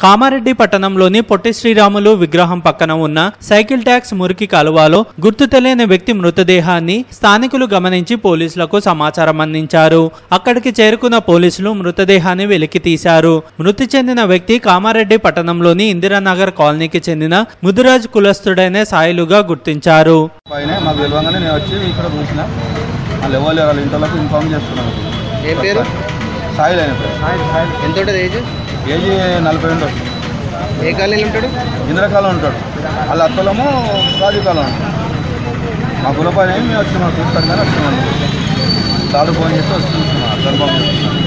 కామారెడ్డి పట్టణంలోని పొట్టి శ్రీరాములు విగ్రహం పక్కన ఉన్న సైకిల్ ట్యాక్స్ మురికి కాలువలో గుర్తు తెలియని వ్యక్తి మృతదేహాన్ని స్థానికులు గమనించి పోలీసులకు సమాచారం అందించారు అక్కడికి చేరుకున్న పోలీసులు మృతదేహాన్ని వెలికి తీశారు మృతి చెందిన వ్యక్తి కామారెడ్డి పట్టణంలోని ఇందిరానగర్ కాలనీకి చెందిన ముదిరాజ్ కులస్తుడైన సాయిలుగా గుర్తించారు పైన మాకు తెలియగానే నేను వచ్చి ఇక్కడ చూసిన వాళ్ళు ఎవరు వాళ్ళ ఇంట్లోకి ఇన్ఫార్మ్ చేస్తున్నాను ఏం పేరు సాయిల్ అయిన పేరు ఎంత ఉంటుంది ఏజ్ ఏజీ నలభై రెండు ఏ కాలనీలో ఉంటాడు ఇంద్రకాలం ఉంటాడు వాళ్ళ అత్తలము రాజుకాలం ఉంటాడు మా గుల పైన మేము వచ్చినాం చూస్తాం కానీ వచ్చినాం సార్ ఫోన్ చేస్తే వచ్చి చూస్తున్నాం అర్థం పంపిస్తున్నాం